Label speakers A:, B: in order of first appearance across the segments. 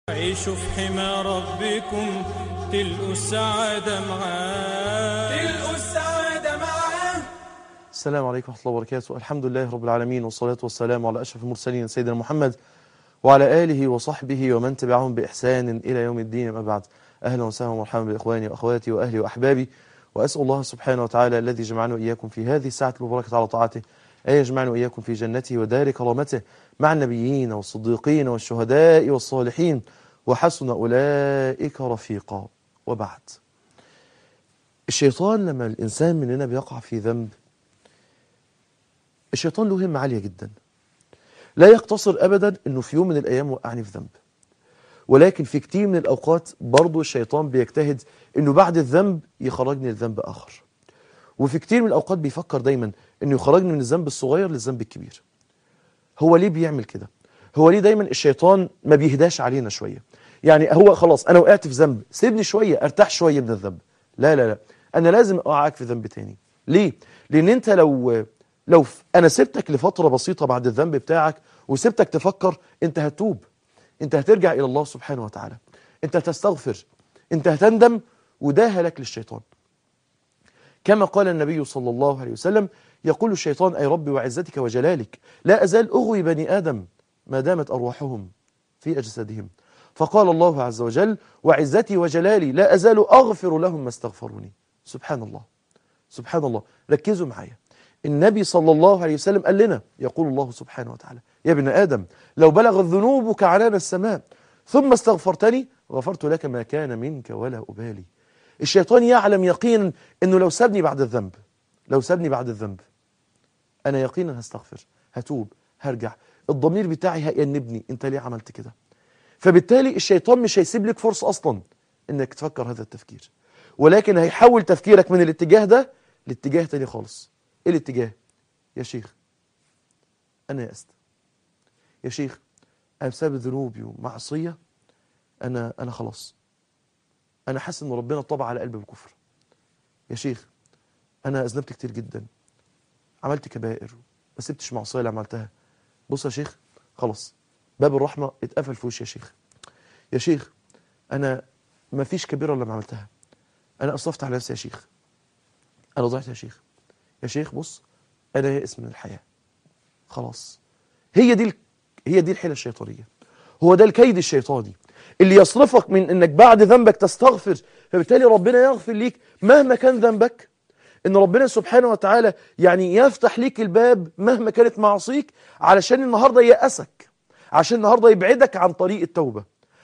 A: عيشوا في حمى ربكم تلقوا السعادة معاه تلقوا السعادة معاه
B: السلام عليكم ورحمة الله وبركاته الحمد لله رب العالمين والصلاة والسلام على أشرف المرسلين سيدنا محمد وعلى آله وصحبه ومن تبعهم بإحسان إلى يوم الدين أما بعد أهلا وسهلا ومرحبا بإخواني وأخواتي وأهلي وأحبابي وأسأل الله سبحانه وتعالى الذي جمعنا وإياكم في هذه الساعة المباركة على طاعته أن يجمعنا وإياكم في جنته ودار كرامته مع النبيين والصديقين والشهداء والصالحين وحسن أولئك رفيقا وبعد الشيطان لما الإنسان مننا بيقع في ذنب الشيطان له همة عالية جدا لا يقتصر أبدا أنه في يوم من الأيام وقعني في ذنب ولكن في كتير من الأوقات برضو الشيطان بيجتهد أنه بعد الذنب يخرجني لذنب آخر وفي كتير من الأوقات بيفكر دايما أنه يخرجني من الذنب الصغير للذنب الكبير هو ليه بيعمل كده هو ليه دايما الشيطان ما بيهداش علينا شوية يعني هو خلاص أنا وقعت في ذنب سيبني شوية ارتاح شوية من الذنب لا لا لا أنا لازم أقعك في ذنب تاني ليه لأن أنت لو لو أنا سبتك لفترة بسيطة بعد الذنب بتاعك وسبتك تفكر أنت هتوب أنت هترجع إلى الله سبحانه وتعالى أنت هتستغفر أنت هتندم وده هلك للشيطان كما قال النبي صلى الله عليه وسلم يقول الشيطان أي ربي وعزتك وجلالك لا أزال أغوي بني آدم ما دامت أرواحهم في أجسادهم فقال الله عز وجل وعزتي وجلالي لا أزال أغفر لهم ما استغفروني سبحان الله سبحان الله ركزوا معايا النبي صلى الله عليه وسلم قال لنا يقول الله سبحانه وتعالى يا ابن آدم لو بلغت ذنوبك عنان السماء ثم استغفرتني غفرت لك ما كان منك ولا أبالي الشيطان يعلم يقينا أنه لو سابني بعد الذنب لو سابني بعد الذنب أنا يقينا هستغفر هتوب هرجع الضمير بتاعي هيأنبني أنت ليه عملت كده فبالتالي الشيطان مش هيسيب لك فرصة أصلا أنك تفكر هذا التفكير ولكن هيحول تفكيرك من الاتجاه ده لاتجاه تاني خالص ايه الاتجاه يا شيخ انا يأست يا شيخ انا بسبب ذنوبي ومعصية انا انا خلاص انا حاسس ان ربنا طبع على قلبي بالكفر يا شيخ انا اذنبت كتير جدا عملت كبائر ما سبتش معصية اللي عملتها بص يا شيخ خلاص باب الرحمة اتقفل في وشي يا شيخ يا شيخ انا ما فيش كبيرة اللي ما عملتها انا اسرفت على نفسي يا شيخ انا ضعت يا شيخ يا شيخ بص انا يائس من الحياة خلاص هي دي هي دي الحيلة الشيطانية هو ده الكيد الشيطاني اللي يصرفك من انك بعد ذنبك تستغفر فبالتالي ربنا يغفر ليك مهما كان ذنبك ان ربنا سبحانه وتعالى يعني يفتح ليك الباب مهما كانت معصيك علشان النهاردة يأسك عشان النهاردة يبعدك عن طريق التوبة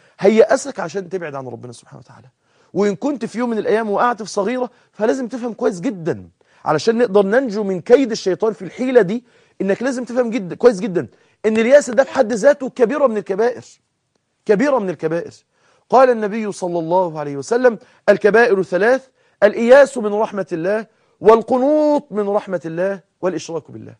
B: هيأسك عشان تبعد عن ربنا سبحانه وتعالى وإن كنت في يوم من الأيام وقعت في صغيرة فلازم تفهم كويس جدا علشان نقدر ننجو من كيد الشيطان في الحيلة دي انك لازم تفهم جدا كويس جدا ان الياس ده في حد ذاته كبيرة من الكبائر كبيرة من الكبائر قال النبي صلى الله عليه وسلم الكبائر ثلاث الإياس من رحمة الله والقنوط من رحمة الله والإشراك بالله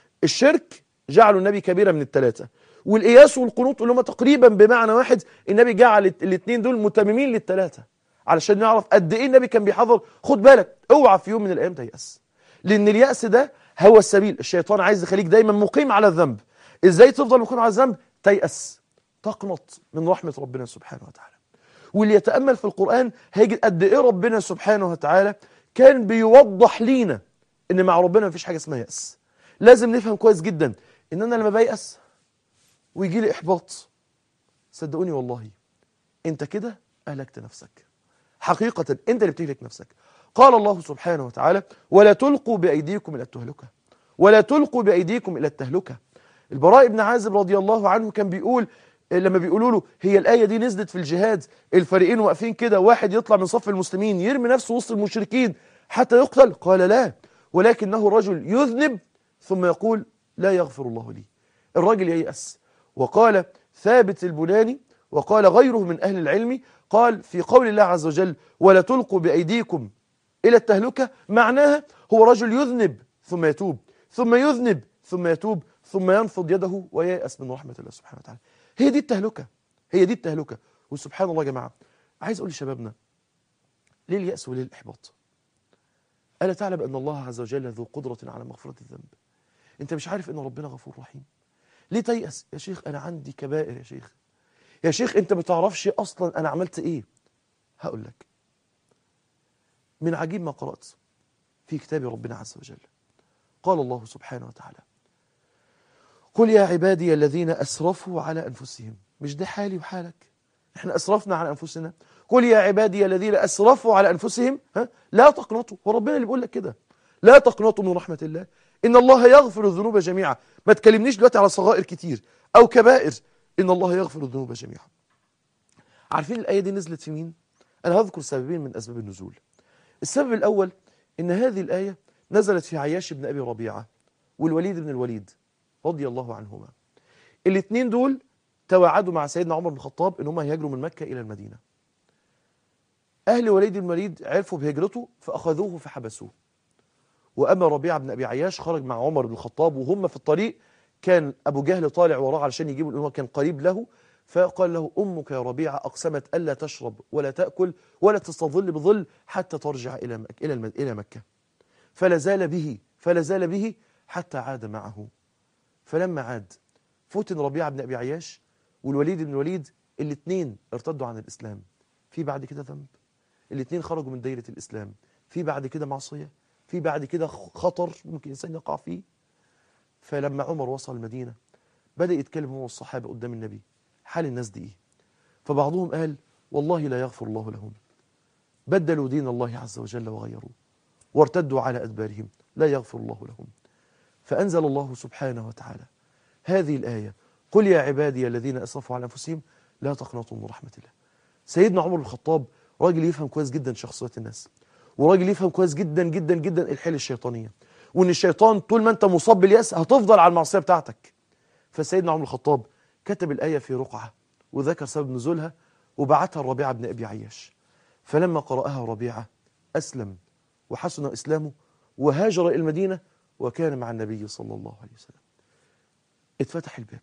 B: الشرك جعلوا النبي كبيرة من الثلاثة والإياس والقنوط اللي هم تقريبا بمعنى واحد النبي جعل الاثنين دول متممين للثلاثة علشان نعرف قد ايه النبي كان بيحذر خد بالك اوعى في يوم من الايام تيأس لان اليأس ده هو السبيل الشيطان عايز يخليك دايما مقيم على الذنب ازاي تفضل مقيم على الذنب تيأس تقنط من رحمة ربنا سبحانه وتعالى واللي يتأمل في القرآن هيجد قد ايه ربنا سبحانه وتعالى كان بيوضح لينا ان مع ربنا مفيش حاجة اسمها يأس لازم نفهم كويس جدا ان انا لما بيأس ويجي لي احباط صدقوني والله انت كده اهلكت نفسك حقيقة انت اللي بتهلك نفسك قال الله سبحانه وتعالى ولا تلقوا بأيديكم إلى التهلكة ولا تلقوا بأيديكم إلى التهلكة البراء بن عازب رضي الله عنه كان بيقول لما بيقولوا له هي الآية دي نزلت في الجهاد الفريقين واقفين كده واحد يطلع من صف المسلمين يرمي نفسه وسط المشركين حتى يقتل قال لا ولكنه رجل يذنب ثم يقول لا يغفر الله لي الراجل ييأس وقال ثابت البناني وقال غيره من أهل العلم قال في قول الله عز وجل ولا تلقوا بأيديكم إلى التهلكة معناها هو رجل يذنب ثم يتوب ثم يذنب ثم يتوب ثم ينفض يده وييأس من رحمة الله سبحانه وتعالى هي دي التهلكة هي دي التهلكة وسبحان الله يا جماعة عايز أقول لشبابنا ليه اليأس وليه الإحباط ألا تعلم أن الله عز وجل ذو قدرة على مغفرة الذنب أنت مش عارف أن ربنا غفور رحيم ليه تيأس يا شيخ أنا عندي كبائر يا شيخ يا شيخ انت ما تعرفش اصلا انا عملت ايه هقول لك من عجيب ما قرأت في كتاب ربنا عز وجل قال الله سبحانه وتعالى قل يا عبادي الذين أسرفوا على أنفسهم مش ده حالي وحالك احنا أسرفنا على أنفسنا قل يا عبادي الذين أسرفوا على أنفسهم ها؟ لا تقنطوا وربنا اللي بيقول لك كده لا تقنطوا من رحمة الله إن الله يغفر الذنوب جميعا ما تكلمنيش دلوقتي على صغائر كتير أو كبائر إن الله يغفر الذنوب جميعا عارفين الآية دي نزلت في مين؟ أنا هذكر سببين من أسباب النزول السبب الأول إن هذه الآية نزلت في عياش بن أبي ربيعة والوليد بن الوليد رضي الله عنهما الاثنين دول توعدوا مع سيدنا عمر بن الخطاب ان هم هيهاجروا من مكة إلى المدينة أهل وليد بن الوليد عرفوا بهجرته فأخذوه فحبسوه وأما ربيعة بن أبي عياش خرج مع عمر بن الخطاب وهم في الطريق كان أبو جهل طالع وراه علشان يجيبه لأنه كان قريب له فقال له أمك يا ربيعة أقسمت ألا تشرب ولا تأكل ولا تستظل بظل حتى ترجع إلى مكة, إلى المد... إلى مكة فلا زال به فلا زال به حتى عاد معه فلما عاد فتن ربيعة بن أبي عياش والوليد بن الوليد الاثنين ارتدوا عن الإسلام في بعد كده ذنب الاثنين خرجوا من دايرة الإسلام في بعد كده معصية في بعد كده خطر ممكن إنسان يقع فيه فلما عمر وصل المدينة بدأ يتكلم هو والصحابة قدام النبي حال الناس دي إيه فبعضهم قال والله لا يغفر الله لهم بدلوا دين الله عز وجل وغيروا وارتدوا على أدبارهم لا يغفر الله لهم فأنزل الله سبحانه وتعالى هذه الآية قل يا عبادي الذين أسرفوا على أنفسهم لا تقنطوا من رحمة الله سيدنا عمر بن الخطاب راجل يفهم كويس جدا شخصيات الناس وراجل يفهم كويس جدا جدا جدا الحيل الشيطانية وان الشيطان طول ما انت مصاب باليأس هتفضل على المعصية بتاعتك فسيدنا عمر الخطاب كتب الآية في رقعة وذكر سبب نزولها وبعتها الربيعة بن أبي عياش فلما قرأها ربيعة أسلم وحسن إسلامه وهاجر إلى المدينة وكان مع النبي صلى الله عليه وسلم اتفتح الباب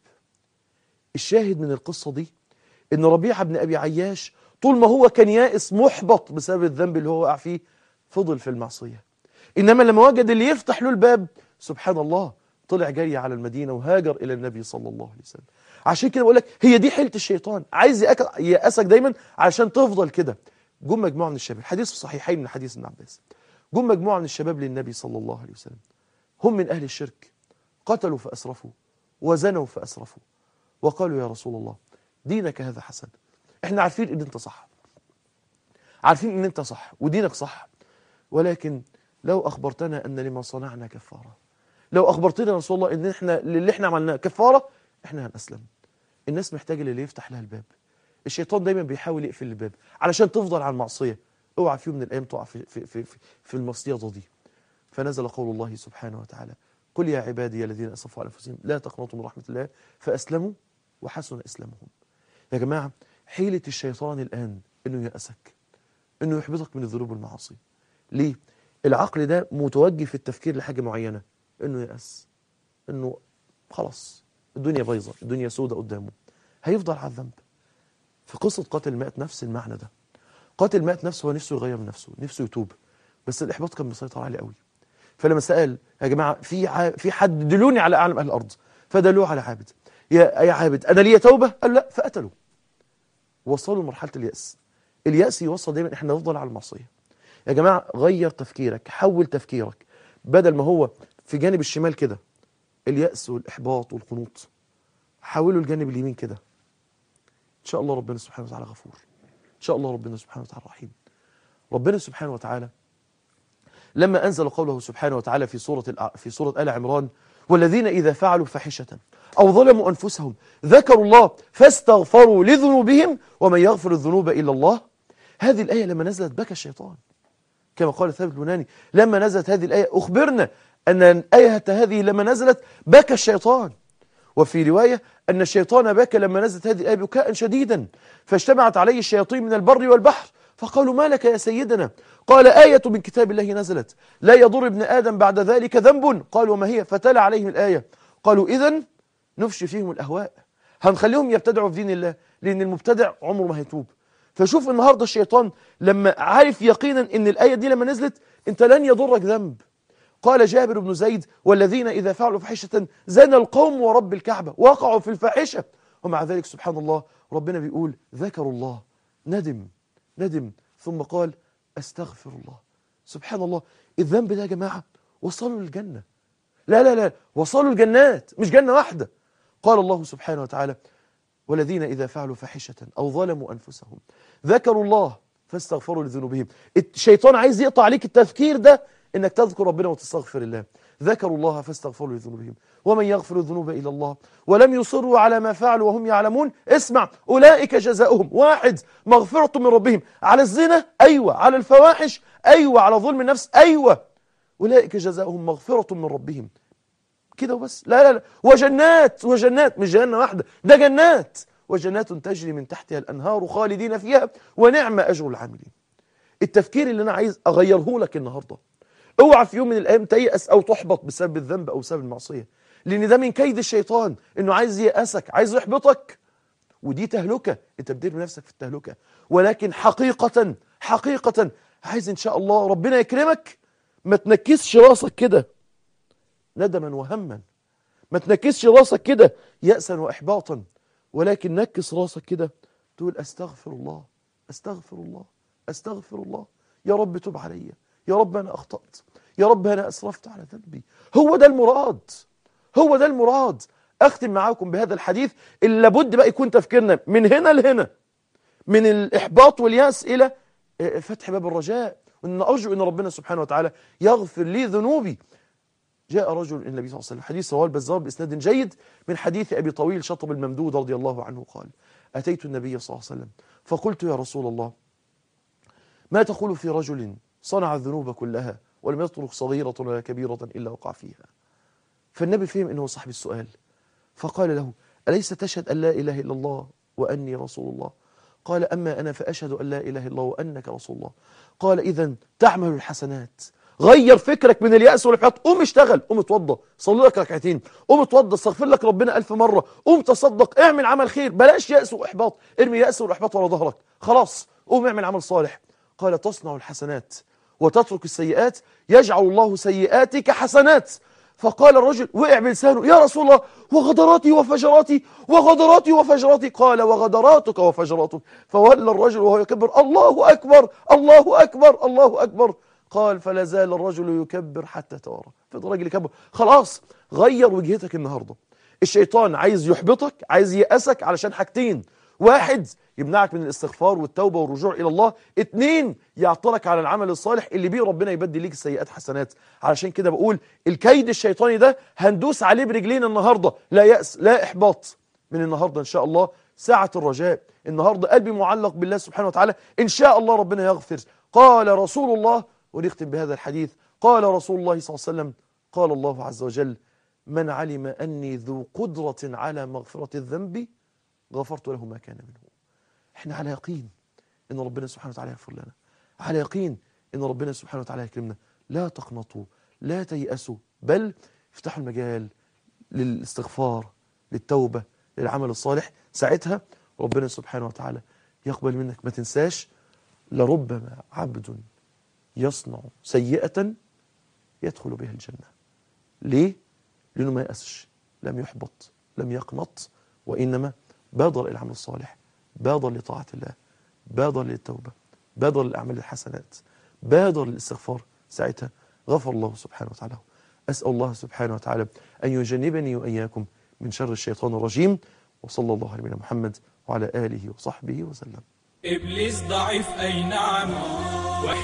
B: الشاهد من القصة دي ان ربيعة بن أبي عياش طول ما هو كان يائس محبط بسبب الذنب اللي هو وقع فيه فضل في المعصية إنما لما وجد اللي يفتح له الباب سبحان الله طلع جري على المدينة وهاجر إلى النبي صلى الله عليه وسلم عشان كده بقول لك هي دي حيلة الشيطان عايز يأسك دايما عشان تفضل كده جم مجموعة من الشباب حديث الصحيحين من حديث ابن عباس جم مجموعة من الشباب للنبي صلى الله عليه وسلم هم من أهل الشرك قتلوا فأسرفوا وزنوا فأسرفوا وقالوا يا رسول الله دينك هذا حسن احنا عارفين ان انت صح عارفين ان انت صح ودينك صح ولكن لو اخبرتنا ان لما صنعنا كفاره لو اخبرتنا يا رسول الله ان احنا اللي احنا عملناه كفاره احنا هنسلم الناس محتاجه اللي يفتح لها الباب الشيطان دايما بيحاول يقفل الباب علشان تفضل على المعصيه اوعى في يوم من الايام تقع في في في في, في المصيده دي فنزل قول الله سبحانه وتعالى قل يا عبادي الذين اسرفوا على انفسهم لا تقنطوا من رحمه الله فاسلموا وحسن اسلامهم يا جماعه حيله الشيطان الان انه يأسك انه يحبطك من الذنوب والمعاصي ليه العقل ده متوجه في التفكير لحاجه معينه انه يأس انه خلاص الدنيا بايظه الدنيا سودة قدامه هيفضل على الذنب في قصه قاتل المئة نفس المعنى ده قاتل المئة نفسه هو نفسه يغير من نفسه نفسه يتوب بس الاحباط كان مسيطر عليه قوي فلما سأل يا جماعة في ع... في حد دلوني على أعلم أهل الأرض فدلوه على عابد يا يا عابد أنا لي توبة قال لا فقتلوا وصلوا لمرحلة اليأس اليأس يوصل دايما احنا نفضل على المعصية يا جماعة غير تفكيرك حول تفكيرك بدل ما هو في جانب الشمال كده اليأس والإحباط والقنوط حوله الجانب اليمين كده إن شاء الله ربنا سبحانه وتعالى غفور إن شاء الله ربنا سبحانه وتعالى رحيم ربنا سبحانه وتعالى لما أنزل قوله سبحانه وتعالى في سورة في سورة آل عمران والذين إذا فعلوا فاحشة أو ظلموا أنفسهم ذكروا الله فاستغفروا لذنوبهم ومن يغفر الذنوب إلا الله هذه الآية لما نزلت بكى الشيطان كما قال ثابت البناني لما نزلت هذه الآية أخبرنا أن الآية هذه لما نزلت بكى الشيطان وفي رواية أن الشيطان بكى لما نزلت هذه الآية بكاء شديدا فاجتمعت عليه الشياطين من البر والبحر فقالوا ما لك يا سيدنا قال آية من كتاب الله نزلت لا يضر ابن آدم بعد ذلك ذنب قالوا وما هي فتلا عليهم الآية قالوا إذن نفشي فيهم الأهواء هنخليهم يبتدعوا في دين الله لأن المبتدع عمره ما هيتوب فشوف النهاردة الشيطان لما عارف يقينا ان الآية دي لما نزلت انت لن يضرك ذنب قال جابر بن زيد والذين إذا فعلوا فحشة زنى القوم ورب الكعبة وقعوا في الفاحشة ومع ذلك سبحان الله ربنا بيقول ذكروا الله ندم ندم ثم قال أستغفر الله سبحان الله الذنب ده يا جماعة وصلوا للجنة لا لا لا وصلوا الجنات مش جنة واحدة قال الله سبحانه وتعالى والذين إذا فعلوا فاحشة أو ظلموا أنفسهم ذكروا الله فاستغفروا لذنوبهم الشيطان عايز يقطع عليك التفكير ده انك تذكر ربنا وتستغفر الله ذكروا الله فاستغفروا لذنوبهم ومن يغفر الذنوب إلى الله ولم يصروا على ما فعلوا وهم يعلمون اسمع أولئك جزاؤهم واحد مغفرة من ربهم على الزنا أيوة على الفواحش أيوة على ظلم النفس أيوة أولئك جزاؤهم مغفرة من ربهم كده وبس لا لا لا وجنات وجنات مش جنة واحدة ده جنات وجنات تجري من تحتها الأنهار خالدين فيها ونعم أجر العاملين التفكير اللي أنا عايز أغيره لك النهاردة اوعى في يوم من الأيام تيأس أو تحبط بسبب الذنب أو بسبب المعصية لأن ده من كيد الشيطان إنه عايز يأسك عايز يحبطك ودي تهلكة أنت بترمي نفسك في التهلكة ولكن حقيقة حقيقة عايز إن شاء الله ربنا يكرمك ما تنكسش راسك كده ندما وهما ما تنكسش راسك كده يأسا وإحباطا ولكن نكس راسك كده تقول أستغفر الله أستغفر الله أستغفر الله يا رب تب علي يا رب أنا أخطأت يا رب أنا أسرفت على ذنبي هو ده المراد هو ده المراد أختم معاكم بهذا الحديث اللي لابد بقى يكون تفكيرنا من هنا لهنا من الإحباط واليأس إلى فتح باب الرجاء وأن أرجو أن ربنا سبحانه وتعالى يغفر لي ذنوبي جاء رجل إلى النبي صلى الله عليه وسلم حديث رواه البزار بإسناد جيد من حديث أبي طويل شطب الممدود رضي الله عنه قال أتيت النبي صلى الله عليه وسلم فقلت يا رسول الله ما تقول في رجل صنع الذنوب كلها ولم يترك صغيرة ولا كبيرة إلا وقع فيها فالنبي فهم أنه صاحب السؤال فقال له أليس تشهد أن لا إله إلا الله وأني رسول الله قال أما أنا فأشهد أن لا إله إلا الله وأنك رسول الله قال إذا تعمل الحسنات غير فكرك من اليأس والإحباط قوم اشتغل قوم اتوضى صلي لك ركعتين قوم اتوضى استغفر لك ربنا ألف مرة قوم تصدق اعمل عمل خير بلاش يأس وإحباط ارمي يأس والإحباط ورا ظهرك خلاص قوم اعمل عمل صالح قال تصنع الحسنات وتترك السيئات يجعل الله سيئاتك حسنات فقال الرجل وقع بلسانه يا رسول الله وغدراتي وفجراتي وغدراتي وفجراتي قال وغدراتك وفجراتك فولى الرجل وهو يكبر الله أكبر الله أكبر الله أكبر قال فلا زال الرجل يكبر حتى توارى فضل الراجل يكبر خلاص غير وجهتك النهارده الشيطان عايز يحبطك عايز يأسك علشان حاجتين واحد يمنعك من الاستغفار والتوبة والرجوع إلى الله اتنين يعطلك على العمل الصالح اللي بيه ربنا يبدل ليك السيئات حسنات علشان كده بقول الكيد الشيطاني ده هندوس عليه برجلينا النهاردة لا يأس لا إحباط من النهاردة إن شاء الله ساعة الرجاء النهاردة قلبي معلق بالله سبحانه وتعالى إن شاء الله ربنا يغفر قال رسول الله ونختم بهذا الحديث قال رسول الله صلى الله عليه وسلم قال الله عز وجل من علم أني ذو قدرة على مغفرة الذنب غفرت له ما كان منه احنا على يقين ان ربنا سبحانه وتعالى يغفر لنا على يقين ان ربنا سبحانه وتعالى يكرمنا لا تقنطوا لا تيأسوا بل افتحوا المجال للاستغفار للتوبة للعمل الصالح ساعتها ربنا سبحانه وتعالى يقبل منك ما تنساش لربما عبد يصنع سيئة يدخل بها الجنة ليه؟ لأنه ما يأسش لم يحبط لم يقنط وإنما بادر إلى العمل الصالح بادر لطاعة الله بادر للتوبة بادر للأعمال الحسنات بادر للاستغفار ساعتها غفر الله سبحانه وتعالى أسأل الله سبحانه وتعالى أن يجنبني وإياكم من شر الشيطان الرجيم وصلى الله على نبينا محمد وعلى آله وصحبه وسلم
A: إبليس ضعيف أي نعم